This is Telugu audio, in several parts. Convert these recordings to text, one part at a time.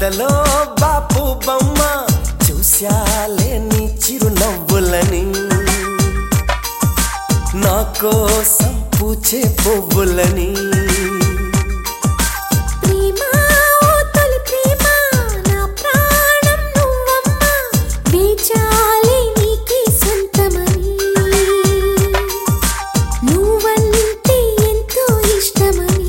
ఎదలో బాపు బొమ్మ చూశాలే నీ చిరునవ్వులని నా కోసం పూచే పువ్వులని ప్రేమ ఓ తొలి ప్రేమ నా ప్రాణం నువ్వమ్మ వేచాలి నీకే సొంతమని నువ్వంటే ఎంతో ఇష్టమని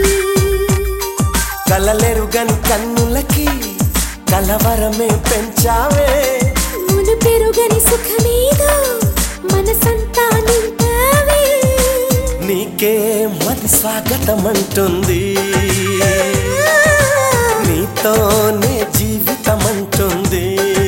కలలెరుగని కన్నులకి కలవరమే పెంచావే మును పెరుగని సుఖమేదో మనసంతా నింపావే నీకే మది స్వాగతం అంటుంది నీతోనే జీవితం అంటుంది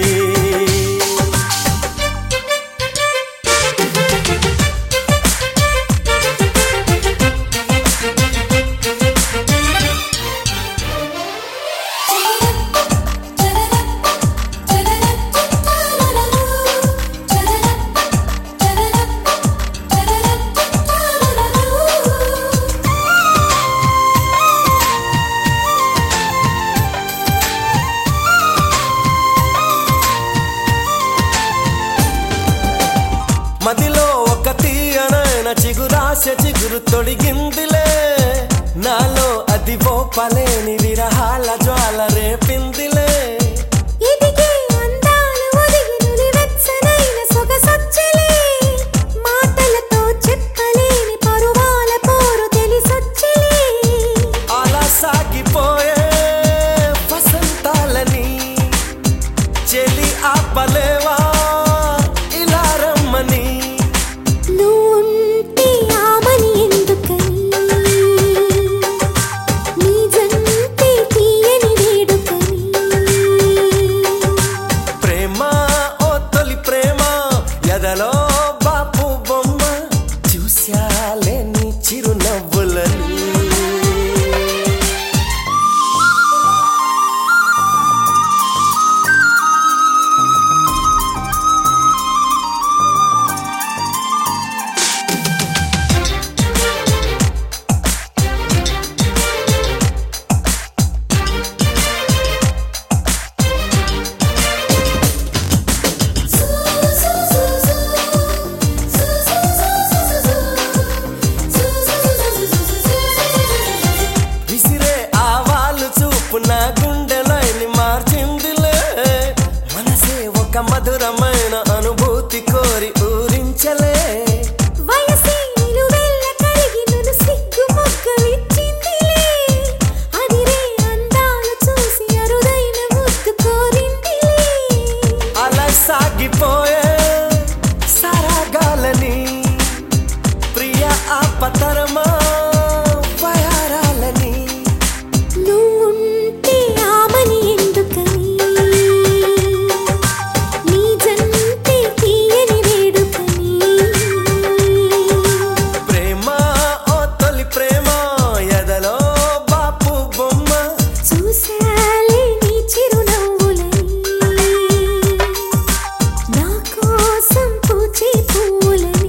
మదిలో ఒక తీయనైన చిగురాశ చిగురు తొడిగిందిలే నాలో అది ఓపలేని విరహాల జ్వాల రేపిందిలే ఎదిగే అందాలు ఒదిగి నులివెచ్చనైన సొగసొచ్చలే మాటలతో చెప్పలేని పరువాల పోరు తెలిసొచ్చలే అలా సాగిపోయే వసంతాలని చెలి ఆపలేవా ఇలా రమ్మని నువ్వుంటే ఆమని ఎందుకని నీ జంటే తీయని వేడుకని ప్రేమ ఓ తొలి ప్రేమ ఎదలో బాపు బొమ్మ చూశాలే నీ చిరునవ్వులని విసిరే ఆవాలు చూపు నా గుండెలైని మార్చిందిలే మనసే ఒక మధురమైన అనుభూతి కోరి ఊరించలే వయసే నిలువెల్ల కరిగి నన్ను సిగ్గు మొగ్గవిచ్చిందిలే అదిరే అందాలు చూసి అరుదైన ముద్దు కోరిందిలే అలా సాగిపోయే సరాగాలని ప్రియ ఆపతరమా వయారాలని నువ్వుంటే ఆమని ఎందుకని నీ జంటే తీయని వేడుకని ప్రేమ ఓ తొలి ప్రేమ ఎదలో బాపు బొమ్మ చూశాలే నీ చిరునవ్వులని నా కోసం పూచే పూలని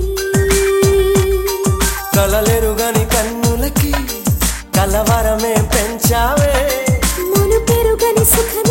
కలలెరుగని కన్నులకి కలవరమే పెంచావే మును పెరుగని సుఖం